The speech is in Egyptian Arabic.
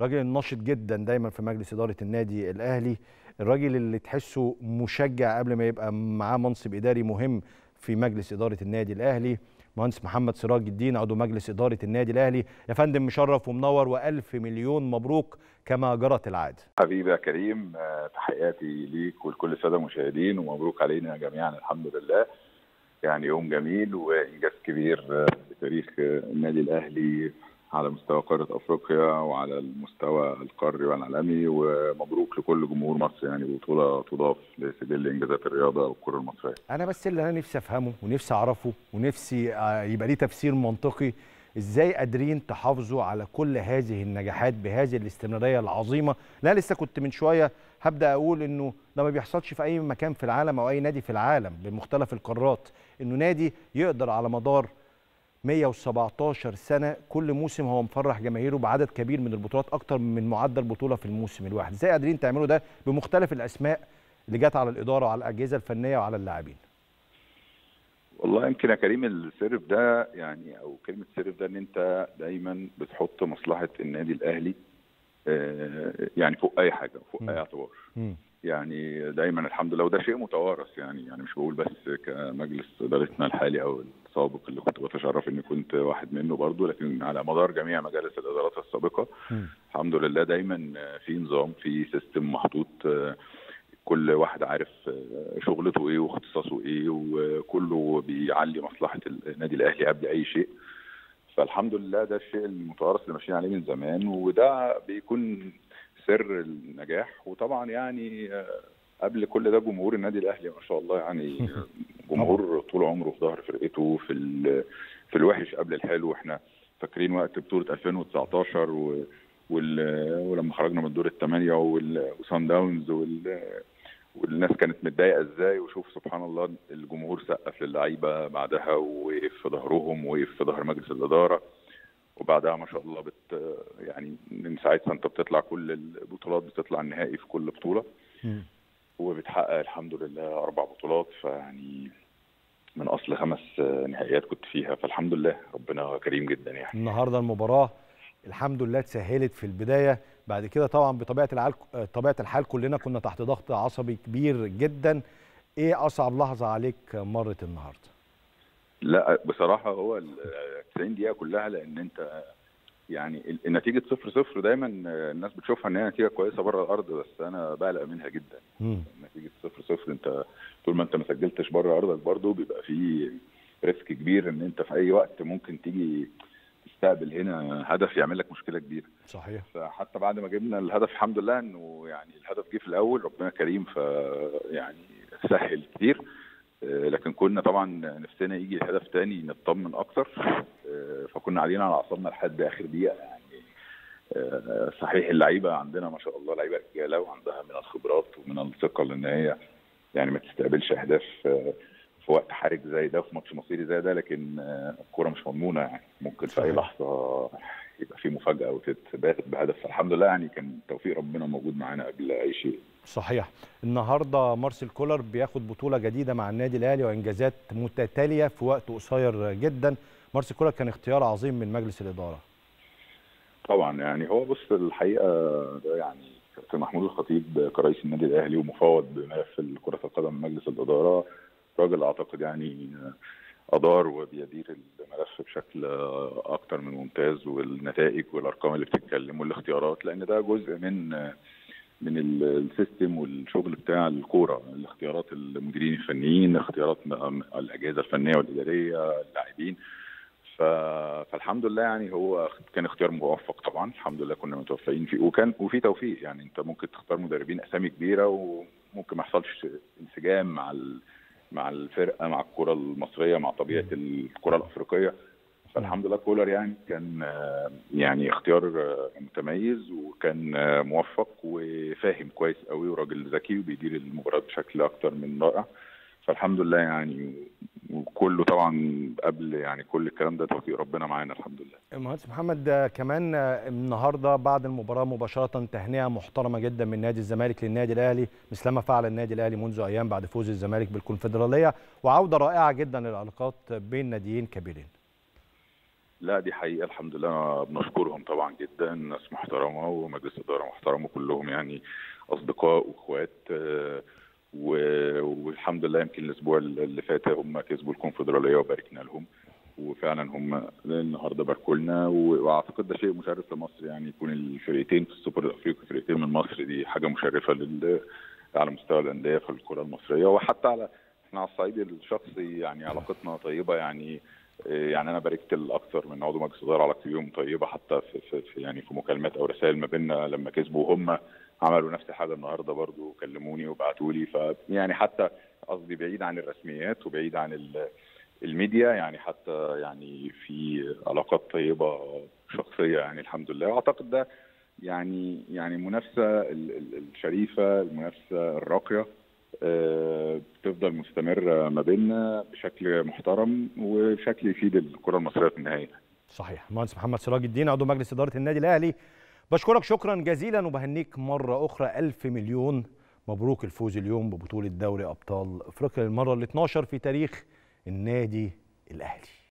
راجل ناشط جدا دايما في مجلس اداره النادي الاهلي الراجل اللي تحسه مشجع قبل ما يبقى معاه منصب اداري مهم في مجلس اداره النادي الاهلي مهندس محمد سراج الدين عضو مجلس اداره النادي الاهلي يا فندم مشرف ومنور والف مليون مبروك كما جرت العاده حبيبي يا كريم آه، تحياتي ليك ولكل الساده المشاهدين ومبروك علينا جميعا الحمد لله يعني يوم جميل وانجاز كبير آه، في تاريخ آه، النادي الاهلي على مستوى قاره افريقيا وعلى المستوى القاري والعالمي ومبروك لكل جمهور مصر يعني بطوله تضاف لسجل انجازات الرياضه والكره المصريه. انا بس اللي انا نفسي افهمه ونفسي اعرفه ونفسي آه، يبقى ليه تفسير منطقي ازاي قادرين تحافظوا على كل هذه النجاحات بهذه الاستمراريه العظيمه لا لسه كنت من شويه هبدا اقول انه ده ما بيحصلش في اي مكان في العالم او اي نادي في العالم بمختلف القارات انه نادي يقدر على مدار 117 سنه كل موسم هو مفرح جماهيره بعدد كبير من البطولات اكتر من معدل بطوله في الموسم الواحد ازاي قادرين تعملوا ده بمختلف الاسماء اللي جت على الاداره وعلى الاجهزه الفنيه وعلى اللاعبين والله يمكن يا كريم السر في ده يعني او كلمه سر في ده ان انت دايما بتحط مصلحه النادي الاهلي آه، يعني فوق اي حاجه فوق م. اي اعتبار مم. يعني دايما الحمد لله وده شيء متوارث يعني يعني مش بقول بس كمجلس ادارتنا الحالي او السابق اللي كنت بتشرف اني كنت واحد منه برضه لكن على مدار جميع مجالس الادارات السابقه مم. الحمد لله دايما في نظام في سيستم محطوط آه، كل واحد عارف آه، شغلته ايه واختصاصه ايه وكله بيعلي مصلحه النادي الاهلي قبل اي شيء فالحمد لله ده الشيء المتوارث اللي ماشيين عليه من زمان وده بيكون سر النجاح وطبعا يعني آه، قبل كل ده جمهور النادي الاهلي ما شاء الله يعني جمهور طول عمره في ظهر فرقته في ال- في الوحش قبل الحلو احنا فاكرين وقت بطوله 2019 و وال- ولما خرجنا من دور الثمانيه وال- وصن داونز وال والناس كانت متضايقه ازاي وشوف سبحان الله الجمهور سقف للعيبه بعدها ووقف في ظهرهم ووقف في ظهر مجلس الاداره وبعدها ما شاء الله بت يعني من ساعتها انت بتطلع كل البطولات بتطلع النهائي في كل بطوله مم. وبتحقق الحمد لله اربع بطولات فيعني من اصل خمس نهائيات كنت فيها فالحمد لله ربنا كريم جدا يعني النهارده المباراه الحمد لله اتسهلت في البدايه بعد كده طبعا بطبيعه الحال طبيعه الحال كلنا كنا تحت ضغط عصبي كبير جدا ايه اصعب لحظه عليك مرت النهارده لا بصراحه هو ال 90 دقيقه كلها لان انت يعني ال- النتيجه 0 0 دايما الناس بتشوفها ان هي نتيجه كويسه بره الارض بس انا بقلق منها جدا مم. نتيجه 0 0 انت طول ما انت ما سجلتش بره ارضك برضه بيبقى في ريسك كبير ان انت في اي وقت ممكن تيجي تستقبل هنا هدف يعمل لك مشكله كبيره صحيح فحتى بعد ما جبنا الهدف الحمد لله انه يعني الهدف جه في الاول ربنا كريم ف يعني سهل كتير آه، لكن كنا طبعا نفسنا يجي هدف تاني نطمن اكتر آه، فكنا قاعدين على اعصابنا لحد اخر دقيقه يعني آه، صحيح اللعيبه عندنا ما شاء الله لعيبه رجاله وعندها من الخبرات ومن الثقه لان هي يعني ما تستقبلش اهداف آه، في وقت حرج زي ده في ماتش مصيري زي ده لكن آه، الكوره مش مضمونه يعني ممكن في اي صحيح. لحظه يبقى في مفاجاه وتتبات بهدف فالحمد لله يعني كان توفيق ربنا موجود معانا قبل اي شيء صحيح النهارده مارسيل كولر بياخد بطوله جديده مع النادي الاهلي وانجازات متتاليه في وقت قصير جدا مارسيل كولر كان اختيار عظيم من مجلس الاداره طبعا يعني هو بص الحقيقه ده يعني كابتن محمود الخطيب كرئيس النادي الاهلي ومفوض بملف كره القدم من مجلس الاداره راجل اعتقد يعني ادار وبيدير الملف بشكل اكتر من ممتاز والنتائج والارقام اللي بتتكلم والاختيارات لان ده جزء من من ال- السيستم والشغل بتاع الكوره الاختيارات المديرين الفنيين اختيارات م- الاجهزه الفنيه والاداريه اللاعبين ف... فالحمد لله يعني هو كان اختيار موفق طبعا الحمد لله كنا متوفقين فيه وكان وفي توفيق يعني انت ممكن تختار مدربين اسامي كبيره وممكن ما يحصلش انسجام مع ال... مع الفرقه مع الكره المصريه مع طبيعه الكره الافريقيه فالحمد لله كولر يعني كان آه، يعني اختيار آه، متميز وكان آه، موفق وفاهم كويس قوي وراجل ذكي وبيدير المباراه بشكل اكتر من رائع فالحمد لله يعني وكله طبعا قبل يعني كل الكلام ده توفيق ربنا معانا الحمد لله المهندس محمد آه، كمان آه، النهارده بعد المباراه مباشره تهنئه محترمه جدا من نادي الزمالك للنادي الاهلي مثلما فعل النادي الاهلي منذ ايام بعد فوز الزمالك بالكونفدراليه وعوده رائعه جدا للعلاقات بين ناديين كبيرين لا دي حقيقه الحمد لله بنشكرهم طبعا جدا ناس محترمه ومجلس اداره محترم وكلهم يعني اصدقاء واخوات والحمد لله يمكن الاسبوع اللي فات هم كسبوا الكونفدراليه وباركنا لهم وفعلا هم النهارده باركوا لنا واعتقد ده شيء مشرف لمصر يعني يكون الفرقتين في السوبر الافريقي فرقتين من مصر دي حاجه مشرفه لل على مستوى الانديه في الكره المصريه وحتى على احنا على الصعيد الشخصي يعني علاقتنا طيبه يعني يعني انا باركت لاكثر من عضو مجلس اداره علاقتي طيبه حتى في, في, في يعني في مكالمات او رسائل ما بيننا لما كسبوا هم عملوا نفس الحاجه النهارده برضو كلموني وبعتوا لي فيعني حتى قصدي بعيد عن الرسميات وبعيد عن الميديا يعني حتى يعني في علاقات طيبه شخصيه يعني الحمد لله واعتقد ده يعني يعني المنافسه الشريفه المنافسه الراقيه بتفضل مستمره ما بيننا بشكل محترم وبشكل يفيد الكره المصريه في النهايه صحيح المهندس محمد سراج الدين عضو مجلس اداره النادي الاهلي بشكرك شكرا جزيلا وبهنيك مره اخرى ألف مليون مبروك الفوز اليوم ببطوله دوري ابطال افريقيا للمره ال 12 في تاريخ النادي الاهلي